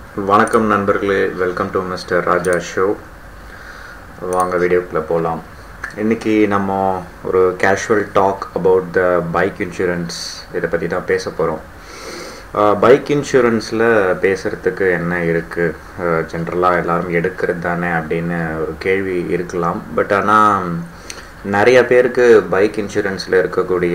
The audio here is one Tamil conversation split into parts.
வணக்கம் நண்பர்களே welcome to mister Raja show வாங்க வீடியோக்குள்ளே போகலாம் இன்றைக்கி நம்ம ஒரு casual talk about the bike insurance இதை பற்றி தான் பேச போகிறோம் பைக் இன்சூரன்ஸில் பேசுகிறதுக்கு என்ன இருக்குது ஜென்ரலாக எல்லோரும் எடுக்கிறது தானே அப்படின்னு ஒரு கேள்வி இருக்கலாம் பட் ஆனால் நிறைய பேருக்கு பைக் இன்சூரன்ஸில் இருக்கக்கூடிய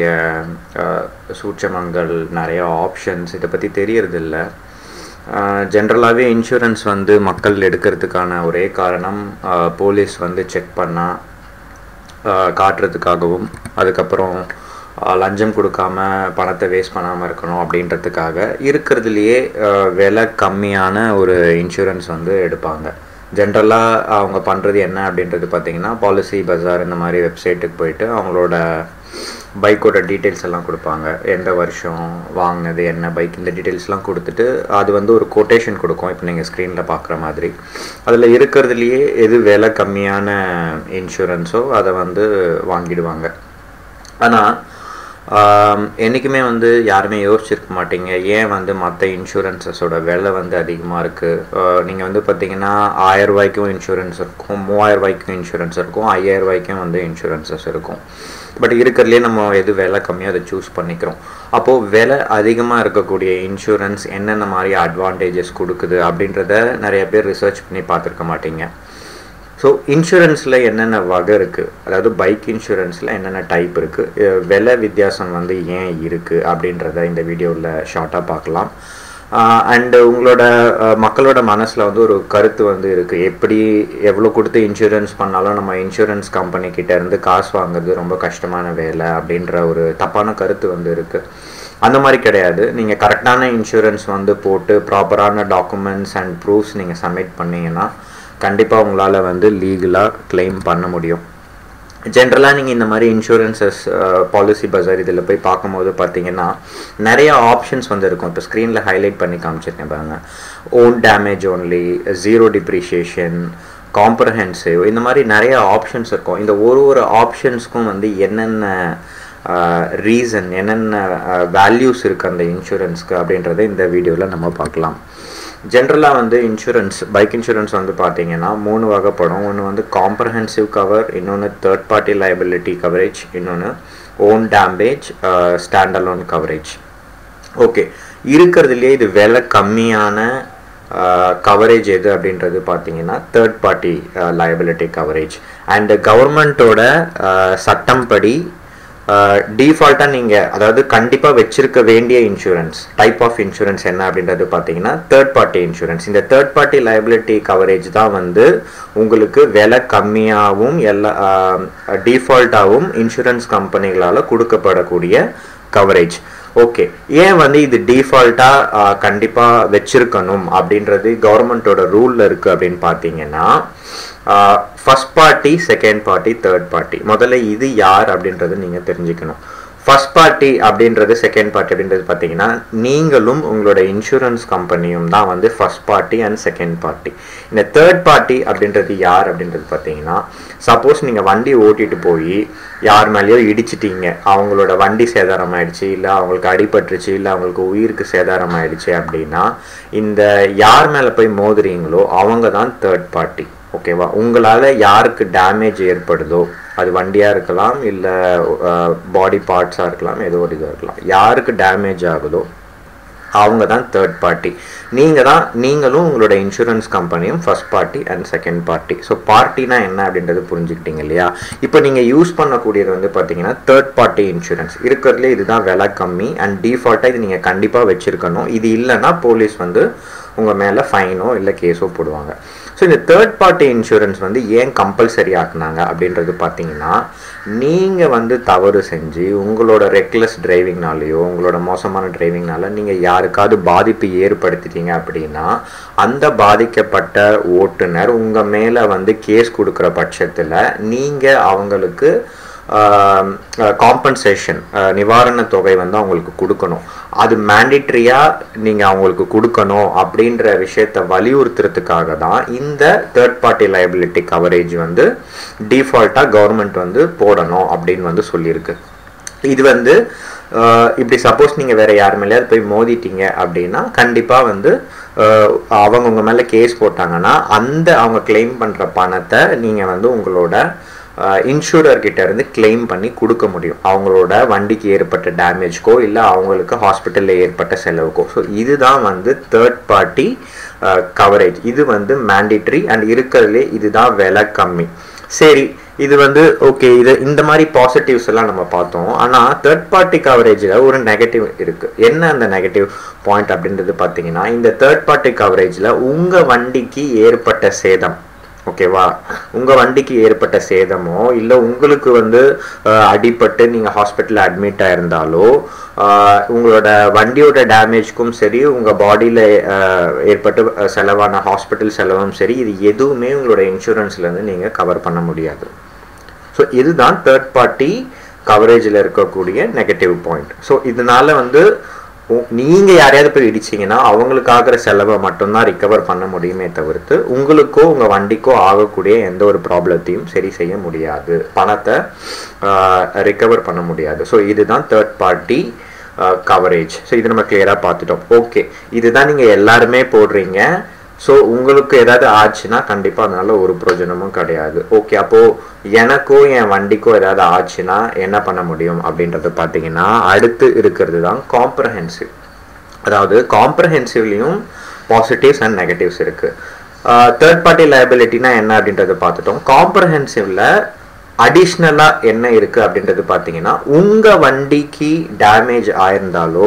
சூட்சமங்கள் நிறைய ஆப்ஷன்ஸ் இதை பற்றி தெரியறதில்ல ஜென்ரலாகவே இன்சூரன்ஸ் வந்து மக்கள் எடுக்கிறதுக்கான ஒரே காரணம் போலீஸ் வந்து செக் பண்ணால் காட்டுறதுக்காகவும் அதுக்கப்புறம் லஞ்சம் கொடுக்காம பணத்தை வேஸ்ட் பண்ணாமல் இருக்கணும் அப்படின்றதுக்காக இருக்கிறதுலையே விலை கம்மியான ஒரு இன்சூரன்ஸ் வந்து எடுப்பாங்க ஜென்ரலாக அவங்க பண்ணுறது என்ன அப்படின்றது பார்த்தீங்கன்னா பாலிசி பஜார் இந்த மாதிரி வெப்சைட்டுக்கு போயிட்டு அவங்களோட பைக்கோட டீட்டெயில்ஸ் எல்லாம் கொடுப்பாங்க எந்த வருஷம் வாங்கினது என்ன பைக் இந்த டீட்டெயில்ஸ்லாம் கொடுத்துட்டு அது வந்து ஒரு கொட்டேஷன் கொடுக்கும் இப்போ நீங்கள் ஸ்க்ரீனில் பார்க்குற மாதிரி அதில் இருக்கிறதுலையே எது விலை கம்மியான இன்சூரன்ஸோ அதை வந்து வாங்கிடுவாங்க ஆனால் என்றைக்குமே வந்து யாருமே யோசிச்சிருக்க மாட்டீங்க ஏன் வந்து மற்ற இன்சூரன்ஸஸோட விலை வந்து அதிகமாக இருக்குது நீங்கள் வந்து பார்த்தீங்கன்னா ஆயிரம் ரூபாய்க்கும் இன்சூரன்ஸ் இருக்கும் மூவாயிரம் ரூபாய்க்கும் இன்சூரன்ஸ் இருக்கும் ஐயாயிரம் ரூபாய்க்கும் வந்து இன்சூரன்ஸஸ் இருக்கும் பட் இருக்கிறதுலே நம்ம எது விலை கம்மியாக அதை சூஸ் பண்ணிக்கிறோம் அப்போது விலை அதிகமாக இருக்கக்கூடிய இன்சூரன்ஸ் என்னென்ன மாதிரி அட்வான்டேஜஸ் கொடுக்குது அப்படின்றத நிறைய பேர் ரிசர்ச் பண்ணி பார்த்துருக்க மாட்டீங்க ஸோ இன்சூரன்ஸில் என்னென்ன வகை இருக்குது அதாவது பைக் இன்சூரன்ஸில் என்னென்ன டைப் இருக்குது விலை வித்தியாசம் வந்து ஏன் இருக்குது அப்படின்றத இந்த வீடியோவில் ஷார்ட்டாக பார்க்கலாம் அண்டு உங்களோட மக்களோட மனசில் வந்து ஒரு கருத்து வந்து இருக்குது எப்படி எவ்வளோ கொடுத்து இன்சூரன்ஸ் பண்ணாலும் நம்ம இன்சூரன்ஸ் கம்பெனி இருந்து காசு வாங்குறது ரொம்ப கஷ்டமான வேலை அப்படின்ற ஒரு தப்பான கருத்து வந்து இருக்குது அந்த மாதிரி கிடையாது நீங்கள் கரெக்டான இன்சூரன்ஸ் வந்து போட்டு ப்ராப்பரான டாக்குமெண்ட்ஸ் அண்ட் ப்ரூஃப்ஸ் நீங்கள் சப்மிட் பண்ணிங்கன்னா கண்டிப்பாக உங்களால் வந்து லீகலாக கிளைம் பண்ண முடியும் ஜென்ரலாக நீங்கள் இந்த மாதிரி இன்சூரன்சஸ் பாலிசி பஜார் இதில் போய் பார்க்கும்போது பார்த்தீங்கன்னா நிறைய ஆப்ஷன்ஸ் வந்து இருக்கும் இப்போ ஸ்க்ரீனில் ஹைலைட் பண்ணி காமிச்சிருக்கேன் பாருங்கள் own damage only zero depreciation comprehensive இந்த மாதிரி நிறைய ஆப்ஷன்ஸ் இருக்கும் இந்த ஒரு ஒரு ஆப்ஷன்ஸ்க்கும் வந்து என்னென்ன ரீசன் என்னென்ன வேல்யூஸ் இருக்குது அந்த இன்சூரன்ஸ்க்கு அப்படின்றத இந்த வீடியோவில் நம்ம பார்க்கலாம் ஜென்ரலாக வந்து இன்சூரன்ஸ் பைக் இன்சூரன்ஸ் வந்து பார்த்தீங்கன்னா மூணு வகைப்படும் ஒன்று வந்து காம்ப்ரஹென்சிவ் கவர் இன்னொன்று தேர்ட் பார்ட்டி லைபிலிட்டி கவரேஜ் இன்னொன்று own damage stand alone coverage okay இருக்கிறதுலே இது விலை கம்மியான கவரேஜ் எது அப்படின்றது பார்த்தீங்கன்னா third party liability coverage and கவர்மெண்ட்டோட சட்டம் படி டிஃபால்ட்டாக நீங்கள் அதாவது கண்டிப்பாக வச்சிருக்க வேண்டிய இன்சூரன்ஸ் டைப் ஆஃப் இன்சூரன்ஸ் என்ன அப்படின்றது பார்த்தீங்கன்னா தேர்ட் பார்ட்டி இன்சூரன்ஸ் இந்த தேர்ட் பார்ட்டி லைபிலிட்டி கவரேஜ் தான் வந்து உங்களுக்கு விலை கம்மியாகவும் எல்லா டிஃபால்ட்டாகவும் இன்சூரன்ஸ் கம்பெனிகளால் கொடுக்கப்படக்கூடிய கவரேஜ் ஓகே ஏன் வந்து இது டிஃபால்ட்டாக கண்டிப்பாக வச்சிருக்கணும் அப்படின்றது கவர்மெண்ட்டோட ரூலில் இருக்குது அப்படின்னு பார்த்தீங்கன்னா first party second party third party முதல்ல இது யார் அப்படின்றது நீங்கள் தெரிஞ்சுக்கணும் ஃபஸ்ட் பார்ட்டி அப்படின்றது செகண்ட் பார்ட்டி அப்படின்றது பார்த்தீங்கன்னா நீங்களும் உங்களோட இன்சூரன்ஸ் கம்பெனியும் தான் வந்து first party and second party இந்த தேர்ட் பார்ட்டி அப்படின்றது யார் அப்படின்றது பார்த்தீங்கன்னா சப்போஸ் நீங்கள் வண்டி ஓட்டிட்டு போய் யார் மேலேயோ இடிச்சிட்டீங்க அவங்களோட வண்டி சேதாரம் ஆயிடுச்சு இல்லை அவங்களுக்கு அடிபட்டுருச்சு இல்லை அவங்களுக்கு உயிருக்கு சேதாரம் ஆயிடுச்சு அப்படின்னா இந்த யார் மேலே போய் மோதுறீங்களோ அவங்க தான் தேர்ட் பார்ட்டி ஓகேவா உங்களால் யாருக்கு டேமேஜ் ஏற்படுதோ அது வண்டியாக இருக்கலாம் இல்லை பாடி பார்ட்ஸாக இருக்கலாம் ஏதோ ஒரு இதாக இருக்கலாம் யாருக்கு டேமேஜ் ஆகுதோ அவங்க தான் தேர்ட் பார்ட்டி நீங்கள் தான் நீங்களும் உங்களோட இன்சூரன்ஸ் கம்பெனியும் first party and second party so பார்ட்டினா என்ன அப்படின்றது புரிஞ்சுக்கிட்டீங்க இல்லையா இப்போ நீங்கள் யூஸ் பண்ணக்கூடியது வந்து பார்த்தீங்கன்னா தேர்ட் பார்ட்டி இன்சூரன்ஸ் இருக்கிறதுலே இதுதான் விலை கம்மி அண்ட் டிஃபால்ட்டாக இது நீங்கள் கண்டிப்பாக வச்சுருக்கணும் இது இல்லைன்னா போலீஸ் வந்து உங்கள் மேலே ஃபைனோ இல்லை கேஸோ போடுவாங்க ஸோ இந்த தேர்ட் பார்ட்டி இன்சூரன்ஸ் வந்து ஏன் கம்பல்சரி ஆக்குனாங்க அப்படின்றது பார்த்தீங்கன்னா நீங்கள் வந்து தவறு செஞ்சு உங்களோட ரெக்லெஸ் டிரைவிங்னாலேயோ உங்களோட மோசமான டிரைவிங்னால நீங்கள் யாருக்காவது பாதிப்பு ஏற்படுத்திட்டீங்க அப்படின்னா அந்த பாதிக்கப்பட்ட ஓட்டுநர் உங்கள் மேலே வந்து கேஸ் கொடுக்குற பட்சத்தில் நீங்கள் அவங்களுக்கு காம்பன்சேஷன் நிவாரண தொகை வந்து அவங்களுக்கு கொடுக்கணும் அது மேண்டிட்ரியாக நீங்கள் அவங்களுக்கு கொடுக்கணும் அப்படின்ற விஷயத்தை வலியுறுத்துறதுக்காக தான் இந்த தேர்ட் பார்ட்டி லைபிலிட்டி கவரேஜ் வந்து டிஃபால்ட்டாக கவர்மெண்ட் வந்து போடணும் அப்படின்னு வந்து சொல்லியிருக்கு இது வந்து ஆஹ் இப்படி சப்போஸ் நீங்கள் வேற யார் மேலேயாவது போய் மோதிட்டீங்க அப்படின்னா கண்டிப்பாக வந்து ஆஹ் அவங்க உங்க மேலே கேஸ் போட்டாங்கன்னா அந்த அவங்க கிளைம் பண்ணுற பணத்தை நீங்கள் வந்து உங்களோட இன்சூரர் கிட்ட இருந்து கிளைம் பண்ணி கொடுக்க முடியும் அவங்களோட வண்டிக்கு ஏற்பட்ட டேமேஜ்க்கோ இல்லை அவங்களுக்கு ஹாஸ்பிட்டலில் ஏற்பட்ட செலவுக்கோ ஸோ இதுதான் வந்து தேர்ட் பார்ட்டி கவரேஜ் இது வந்து மேண்டிட்ரி அண்ட் இருக்கிறதுலே இதுதான் விலை கம்மி சரி இது வந்து ஓகே இது இந்த மாதிரி பாசிட்டிவ்ஸ் எல்லாம் நம்ம பார்த்தோம் ஆனால் தேர்ட் பார்ட்டி கவரேஜில் ஒரு நெகட்டிவ் இருக்கு என்ன அந்த நெகட்டிவ் பாயிண்ட் அப்படின்றது பார்த்தீங்கன்னா இந்த தேர்ட் பார்ட்டி கவரேஜில் உங்கள் வண்டிக்கு ஏற்பட்ட சேதம் ஓகேவா உங்கள் வண்டிக்கு ஏற்பட்ட சேதமோ இல்லை உங்களுக்கு வந்து அஹ், அடிபட்டு நீங்கள் ஹாஸ்பிட்டலில் அட்மிட் ஆயிருந்தாலோ அஹ், உங்களோட வண்டியோட டேமேஜ்க்கும் சரி உங்கள் பாடியில் ஏற்பட்டு அஹ், செலவான ஹாஸ்பிட்டல் செலவும் சரி இது எதுவுமே உங்களோட இன்சூரன்ஸ்லேருந்து நீங்கள் கவர் பண்ண முடியாது ஸோ இதுதான் தேர்ட் பார்ட்டி கவரேஜில் இருக்கக்கூடிய நெகட்டிவ் பாயிண்ட் ஸோ இதனால வந்து உ- நீங்க யாரையாவது போய் இடிச்சீங்கன்னா அவங்களுக்கு ஆகிற செலவை மட்டும்தான் ரிகவர் பண்ண முடியுமே தவிர்த்து உங்களுக்கோ உங்க வண்டிக்கோ ஆகக்கூடிய எந்த ஒரு ப்ராப்ளத்தையும் சரி செய்ய முடியாது பணத்தை ரிகவர் பண்ண முடியாது ஸோ இதுதான் தேர்ட் பார்ட்டி கவரேஜ் ஸோ இது நம்ம கிளியராக பார்த்துட்டோம் ஓகே இதுதான் நீங்கள் எல்லாருமே போடுறீங்க ஸோ உங்களுக்கு ஏதாவது ஆச்சுன்னா கண்டிப்பாக அதனால ஒரு பிரயோஜனமும் கிடையாது ஓகே அப்போது எனக்கோ என் வண்டிக்கோ ஏதாவது ஆச்சுன்னா என்ன பண்ண முடியும் அப்படின்றது பார்த்தீங்கன்னா அடுத்து இருக்கிறது தான் காம்ப்ரஹென்சிவ் அதாவது காம்ப்ரஹென்சிவ்லேயும் பாசிட்டிவ்ஸ் அண்ட் நெகட்டிவ்ஸ் இருக்குது தேர்ட் பார்ட்டி லைபிலிட்டினா என்ன அப்படின்றத பார்த்துட்டோம் காம்ப்ரஹென்சிவ்ல அடிஷ்னலாக என்ன இருக்குது அப்படின்றது பார்த்தீங்கன்னா உங்கள் வண்டிக்கு டேமேஜ் ஆயிருந்தாலோ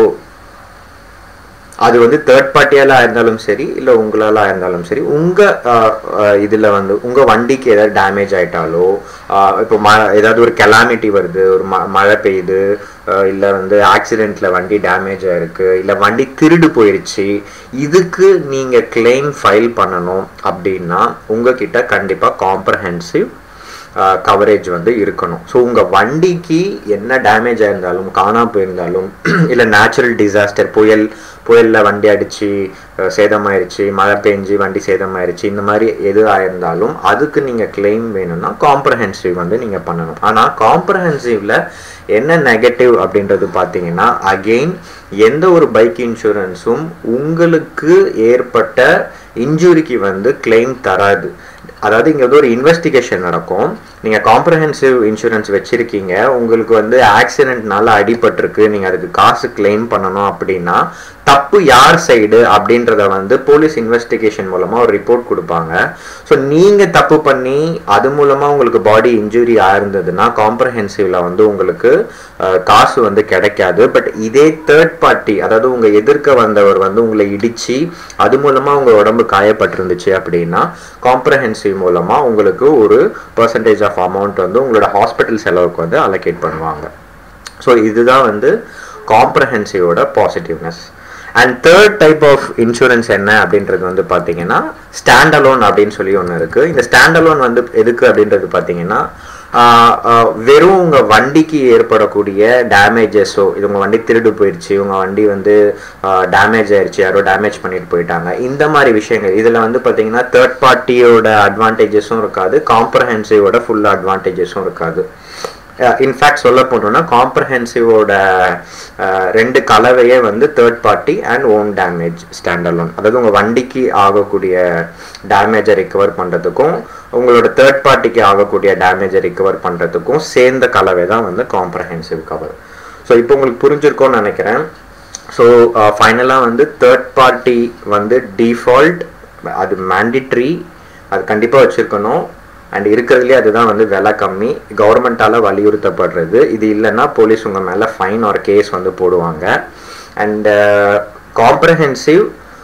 அது வந்து தேர்ட் பார்ட்டியால இருந்தாலும் சரி இல்லை உங்களால இருந்தாலும் சரி உங்க அஹ், அஹ், இதுல வந்து உங்க வண்டிக்கு ஏதாவது டேமேஜ் ஆயிட்டாலோ அஹ், இப்போ ம ஏதாவது ஒரு கெலாமிட்டி வருது ஒரு ம மழை பெய்யுது அஹ், இல்ல வந்து ஆக்சிடென்ட்ல வண்டி டேமேஜ் ஆயிருக்கு இல்ல வண்டி திருடு போயிருச்சு இதுக்கு நீங்க கிளைம் ஃபைல் பண்ணணும் அப்படின்னா உங்ககிட்ட கண்டிப்பா காம்ப்ரஹென்சிவ் கவரேஜ் வந்து இருக்கணும் ஸோ உங்கள் வண்டிக்கு என்ன டேமேஜ் ஆயிருந்தாலும் காணாம போயிருந்தாலும் இல்லை நேச்சுரல் டிசாஸ்டர் புயல் புயலில் வண்டி அடித்து சேதமாயிருச்சு மழை பெஞ்சு வண்டி சேதமாயிருச்சு இந்த மாதிரி எது ஆயிருந்தாலும் அதுக்கு நீங்கள் கிளைம் வேணும்னா காம்ப்ரஹென்சிவ் வந்து நீங்கள் பண்ணணும் ஆனால் காம்ப்ரஹென்சிவ்ல என்ன நெகட்டிவ் அப்படின்றது பார்த்தீங்கன்னா அகெயின் எந்த ஒரு பைக் இன்சூரன்ஸும் உங்களுக்கு ஏற்பட்ட இன்ஜுரிக்கு வந்து கிளைம் தராது அதாவது இங்கே வந்து ஒரு இன்வெஸ்டிகேஷன் நடக்கும் நீங்கள் காம்ப்ரஹென்சிவ் இன்சூரன்ஸ் வச்சுருக்கீங்க உங்களுக்கு வந்து ஆக்சிடென்ட்னால அடிபட்டிருக்கு நீங்கள் அதுக்கு காசு கிளைம் பண்ணணும் அப்படின்னா தப்பு யார் சைடு அப்படின்றத வந்து போலீஸ் இன்வெஸ்டிகேஷன் மூலமாக ஒரு ரிப்போர்ட் கொடுப்பாங்க ஸோ நீங்கள் தப்பு பண்ணி அது மூலமாக உங்களுக்கு பாடி இன்ஜுரி ஆயிருந்ததுன்னா காம்ப்ரஹென்சிவ்ல வந்து உங்களுக்கு அஹ், காசு வந்து கிடைக்காது பட் இதே தேர்ட் பார்ட்டி அதாவது உங்கள் எதிர்க்க வந்தவர் வந்து உங்களை இடிச்சு அது மூலமாக உங்கள் உடம்பு காயப்பட்டிருந்துச்சு அப்படின்னா காம்ப்ரஹென்சிவ் மூலமாக உங்களுக்கு ஒரு பர்சன்டேஜ் ஆஃப் அமௌண்ட் வந்து உங்களோட ஹாஸ்பிட்டல் செலவுக்கு வந்து அலோகேட் பண்ணுவாங்க ஸோ இதுதான் வந்து காம்ப்ரஹென்சிவோட positiveness and third type of insurance என்ன அப்படின்றது வந்து பார்த்தீங்கன்னா ஸ்டாண்ட் அலோன் அப்படின்னு சொல்லி ஒன்று இருக்குது இந்த ஸ்டாண்ட் அலோன் வந்து எதுக்கு அப்படின்றது பார்த்தீங்கன்னா ஆஹ் ஆஹ் வெறும் உங்கள் வண்டிக்கு ஏற்படக்கூடிய டேமேஜஸோ இது உங்கள் வண்டி திருடு போயிடுச்சு உங்கள் வண்டி வந்து டேமேஜ் ஆயிடுச்சு யாரோ டேமேஜ் பண்ணிட்டு போயிட்டாங்க இந்த மாதிரி விஷயங்கள் இதில் வந்து பார்த்தீங்கன்னா தேர்ட் பார்ட்டியோட அட்வான்டேஜஸும் இருக்காது காம்ப்ரஹென்சிவோட ஃபுல் அட்வான்டேஜஸும் இருக்காது இன்ஃபேக்ட் சொல்ல போனோம்னா காம்ப்ரஹென்சிவோட ரெண்டு கலவையே வந்து third party and own damage stand alone அதாவது உங்கள் வண்டிக்கு ஆகக்கூடிய டேமேஜை ரிகவர் பண்ணுறதுக்கும் உங்களோட தேர்ட் பார்ட்டிக்கு ஆகக்கூடிய டேமேஜை ரிகவர் பண்ணுறதுக்கும் சேர்ந்த கலவை தான் வந்து காம்ப்ரஹென்சிவ் கவர் ஸோ இப்போ உங்களுக்கு புரிஞ்சிருக்கும்னு நினைக்கிறேன் ஸோ ஃபைனலாக வந்து தேர்ட் பார்ட்டி வந்து டிஃபால்ட் அது மேண்டிட்ரி அது கண்டிப்பாக வச்சுருக்கணும் அண்ட் இருக்கிறதுலே அதுதான் வந்து விலை கம்மி கவர்மெண்ட்டால் வலியுறுத்தப்படுறது இது இல்லைன்னா போலீஸ் உங்கள் மேலே ஃபைன் ஒரு கேஸ் வந்து போடுவாங்க அண்ட் காம்ப்ரஹென்சிவ்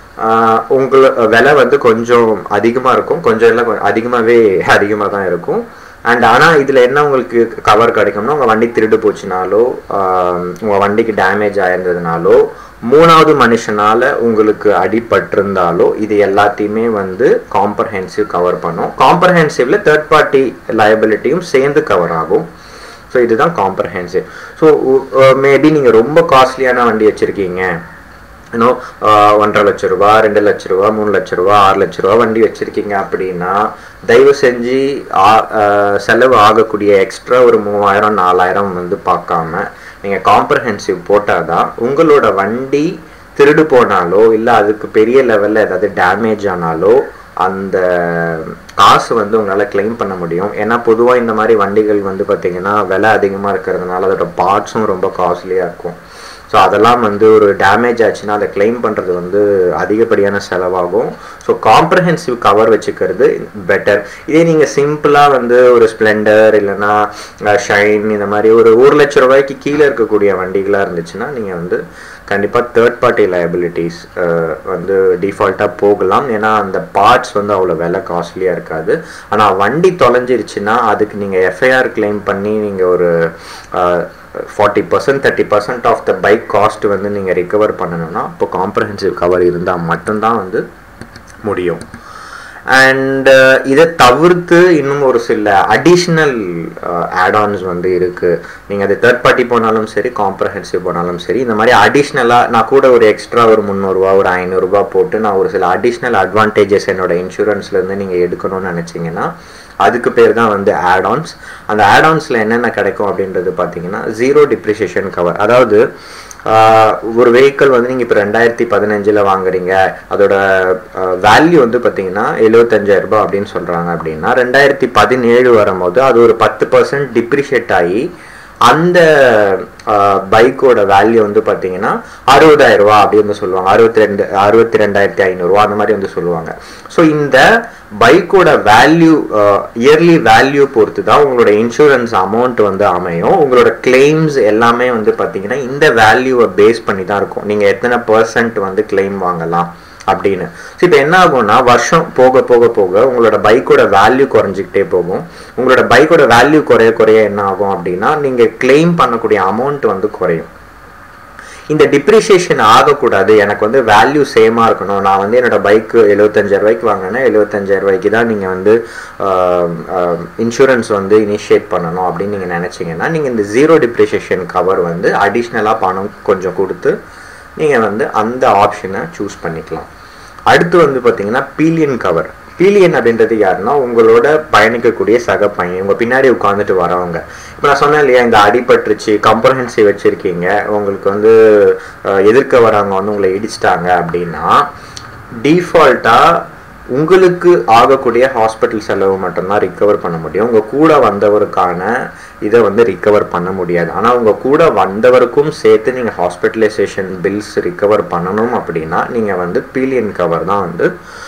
உங்கள விலை வந்து கொஞ்சம் அதிகமாக இருக்கும் கொஞ்சம் இல்லை அதிகமாகவே அதிகமாக தான் இருக்கும் அண்ட் ஆனால் இதில் என்ன உங்களுக்கு கவர் கிடைக்கும்னா உங்கள் வண்டி திருடு போச்சுனாலோ உங்கள் வண்டிக்கு டேமேஜ் ஆயிருந்ததுனாலோ மூணாவது மனுஷனால உங்களுக்கு அடிபட்டிருந்தாலோ இது எல்லாத்தையுமே வந்து காம்ப்ரஹென்சிவ் கவர் பண்ணும் காம்ப்ரஹென்சிவ்ல தேர்ட் பார்ட்டி லயபிலிட்டியும் சேர்ந்து கவர் ஆகும் ஸோ இதுதான் காம்ப்ரஹென்சிவ் ஸோ மேபி நீங்கள் ரொம்ப காஸ்ட்லியான வண்டி வச்சுருக்கீங்க இன்னும் ஒன்றரை லட்ச ரூபா ரெண்டு லட்ச ரூபா மூணு லட்ச ரூபா ஆறு லட்ச ரூபா வண்டி வச்சுருக்கீங்க அப்படின்னா தயவு செஞ்சு செலவு ஆகக்கூடிய எக்ஸ்ட்ரா ஒரு மூவாயிரம் நாலாயிரம் வந்து பார்க்காம நீங்கள் காம்ப்ரஹென்சிவ் போட்டால் தான் உங்களோட வண்டி திருடு போனாலோ இல்லை அதுக்கு பெரிய லெவலில் ஏதாவது டேமேஜ் ஆனாலோ அந்த காசு வந்து உங்களால் கிளைம் பண்ண முடியும் ஏன்னா பொதுவாக இந்த மாதிரி வண்டிகள் வந்து பார்த்திங்கன்னா விலை அதிகமாக இருக்கிறதுனால அதோட பார்ட்ஸும் ரொம்ப காஸ்ட்லியாக இருக்கும் ஸோ அதெல்லாம் வந்து ஒரு டேமேஜ் ஆச்சுன்னா அதை கிளைம் பண்ணுறது வந்து அதிகப்படியான செலவாகும் ஸோ காம்ப்ரஹென்சிவ் கவர் வச்சுக்கிறது பெட்டர் இதே நீங்கள் சிம்பிளாக வந்து ஒரு ஸ்ப்ளெண்டர் இல்லைன்னா ஷைன் இந்த மாதிரி ஒரு ஒரு லட்ச ரூபாய்க்கு கீழே இருக்கக்கூடிய வண்டிகளாக இருந்துச்சுன்னா நீங்கள் வந்து கண்டிப்பாக தேர்ட் பார்ட்டி லயபிலிட்டிஸ் வந்து டிஃபால்ட்டாக போகலாம் ஏன்னா அந்த பார்ட்ஸ் வந்து அவ்வளோ விலை காஸ்ட்லியாக இருக்காது ஆனால் வண்டி தொலைஞ்சிருச்சுன்னா அதுக்கு நீங்கள் எஃப்ஐஆர் கிளைம் பண்ணி நீங்கள் ஒரு forty percent thirty percent of the bike cost வந்து நீங்கள் ரிகவர் பண்ணணும்னா இப்போ காம்ப்ரஹென்சிவ் கவர் இருந்தால் மட்டும்தான் வந்து முடியும் அண்ட் இதை தவிர்த்து இன்னும் ஒரு சில அடிஷ்னல் ஆடான்ஸ் வந்து இருக்குது நீங்கள் அது தேர்ட் பார்ட்டி போனாலும் சரி காம்ப்ரஹென்சிவ் போனாலும் சரி இந்த மாதிரி அடிஷ்னலாக நான் கூட ஒரு எக்ஸ்ட்ரா ஒரு முந்நூறுரூவா ஒரு ஐநூறுரூவா போட்டு நான் ஒரு சில அடிஷ்னல் அட்வான்டேஜஸ் என்னோட இன்சூரன்ஸ்லேருந்து நீங்கள் எடுக்கணும்னு நினச்சிங்கன்னா அதுக்கு பேர் தான் வந்து ஆடான்ஸ் அந்த ஆடான்ஸில் என்னென்ன கிடைக்கும் அப்படின்றது பார்த்தீங்கன்னா ஜீரோ டிப்ரிசியேஷன் கவர் அதாவது ஒரு வெஹிக்கிள் வந்து நீங்கள் இப்போ ரெண்டாயிரத்தி பதினஞ்சில் வாங்குறீங்க அதோட வேல்யூ வந்து பார்த்தீங்கன்னா எழுபத்தஞ்சாயிரம் ரூபாய் அப்படின்னு சொல்கிறாங்க அப்படின்னா ரெண்டாயிரத்தி பதினேழு வரும்போது அது ஒரு பத்து பர்சன்ட் டிப்ரிஷியேட் ஆகி அந்த பைக்கோட வேல்யூ வந்து பார்த்தீங்கன்னா அறுபதாயிரம் ரூபா அப்படி வந்து சொல்லுவாங்க அறுபத்தி ரெண்டு அறுபத்தி ரெண்டாயிரத்தி ஐநூறுரூவா அந்த மாதிரி வந்து சொல்லுவாங்க ஸோ இந்த பைக்கோட வேல்யூ இயர்லி வேல்யூ பொறுத்து தான் உங்களோட இன்சூரன்ஸ் அமௌண்ட் வந்து அமையும் உங்களோட கிளைம்ஸ் எல்லாமே வந்து பார்த்தீங்கன்னா இந்த வேல்யூவை பேஸ் பண்ணி தான் இருக்கும் நீங்கள் எத்தனை பர்சன்ட் வந்து கிளைம் வாங்கலாம் அப்படின்னு ஸோ இப்போ என்ன ஆகும்னா வருஷம் போக போக போக உங்களோட பைக்கோட வேல்யூ குறைஞ்சிக்கிட்டே போகும் உங்களோட பைக்கோட வேல்யூ குறைய குறைய என்ன ஆகும் அப்படின்னா நீங்கள் கிளைம் பண்ணக்கூடிய அமௌண்ட் வந்து குறையும் இந்த டிப்ரிசியேஷன் ஆகக்கூடாது எனக்கு வந்து வேல்யூ சேமாக இருக்கணும் நான் வந்து என்னோட பைக்கு எழுபத்தஞ்சாயிரம் ரூபாய்க்கு வாங்கினேன்னா எழுபத்தஞ்சாயிரம் ரூபாய்க்கு தான் நீங்கள் வந்து இன்சூரன்ஸ் வந்து இனிஷியேட் பண்ணணும் அப்படின்னு நீங்கள் நினச்சிங்கன்னா நீங்கள் இந்த ஜீரோ டிப்ரிசியேஷன் கவர் வந்து அடிஷ்னலாக பணம் கொஞ்சம் கொடுத்து நீங்கள் வந்து அந்த ஆப்ஷனை சூஸ் பண்ணிக்கலாம் அடுத்து வந்து பார்த்தீங்கன்னா பீலியன் கவர் பீலியன் அப்படின்றது யாருன்னா உங்களோட பயணிக்கக்கூடிய சக பையன் உங்கள் பின்னாடி உட்காந்துட்டு வரவங்க இப்போ நான் சொன்னேன் இல்லையா இந்த அடிபட்டுருச்சு கம்ப்ரஹென்சிவ் வச்சுருக்கீங்க உங்களுக்கு வந்து எதிர்க்க வரவங்க வந்து உங்களை இடிச்சிட்டாங்க அப்படின்னா டீஃபால்ட்டாக உங்களுக்கு ஆகக்கூடிய ஹாஸ்பிட்டல் செலவு மட்டும்தான் ரிக்கவர் பண்ண முடியும் உங்கள் கூட வந்தவருக்கான இதை வந்து ரிக்கவர் பண்ண முடியாது ஆனால் உங்கள் கூட வந்தவருக்கும் சேர்த்து நீங்கள் ஹாஸ்பிட்டலைசேஷன் பில்ஸ் ரிக்கவர் பண்ணணும் அப்படின்னா நீங்கள் வந்து பீலியன் கவர் தான் வந்து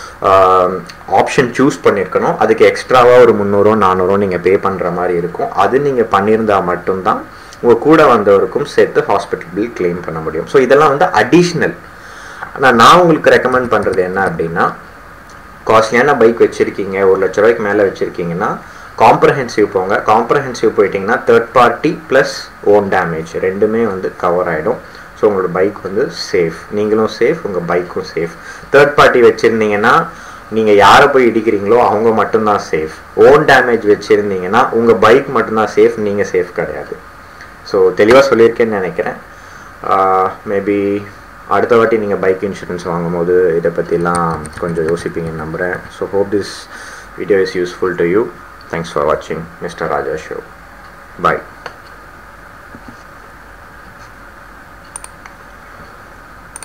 ஆப்ஷன் சூஸ் பண்ணியிருக்கணும் அதுக்கு எக்ஸ்ட்ராவாக ஒரு முந்நூறோ நானூறோ நீங்கள் பே பண்ணுற மாதிரி இருக்கும் அது நீங்கள் பண்ணியிருந்தா மட்டும்தான் உங்கள் கூட வந்தவருக்கும் சேர்த்து ஹாஸ்பிட்டல் பில் கிளைம் பண்ண முடியும் ஸோ இதெல்லாம் வந்து அடிஷ்னல் ஆனால் நான் உங்களுக்கு ரெக்கமெண்ட் பண்ணுறது என்ன அப்படின்னா காஸ்ட்லியான பைக் வச்சுருக்கீங்க ஒரு லட்ச ரூபாய்க்கு மேலே வச்சுருக்கீங்கன்னா காம்ப்ரஹென்சிவ் போங்க காம்ப்ரஹென்சிவ் போயிட்டிங்கன்னா third party plus own damage ரெண்டுமே வந்து கவர் ஆகிடும் ஸோ உங்களோட பைக் வந்து சேஃப் நீங்களும் சேஃப் உங்கள் பைக்கும் சேஃப் தேர்ட் பார்ட்டி வச்சுருந்தீங்கன்னா நீங்கள் யாரை போய் இடிக்கிறீங்களோ அவங்க மட்டும்தான் சேஃப் ஓன் டேமேஜ் வச்சுருந்தீங்கன்னா உங்கள் பைக் மட்டும்தான் சேஃப் நீங்கள் சேஃப் கிடையாது ஸோ தெளிவாக சொல்லியிருக்கேன்னு நினைக்கிறேன் மேபி அடுத்த வாட்டி நீங்கள் பைக் இன்சூரன்ஸ் வாங்கும்போது இதை பற்றிலாம் கொஞ்சம் யோசிப்பீங்கன்னு நம்புகிறேன் so hope this video is useful to you thanks for வாட்சிங் மிஸ்டர் ராஜா ஷோ பாய்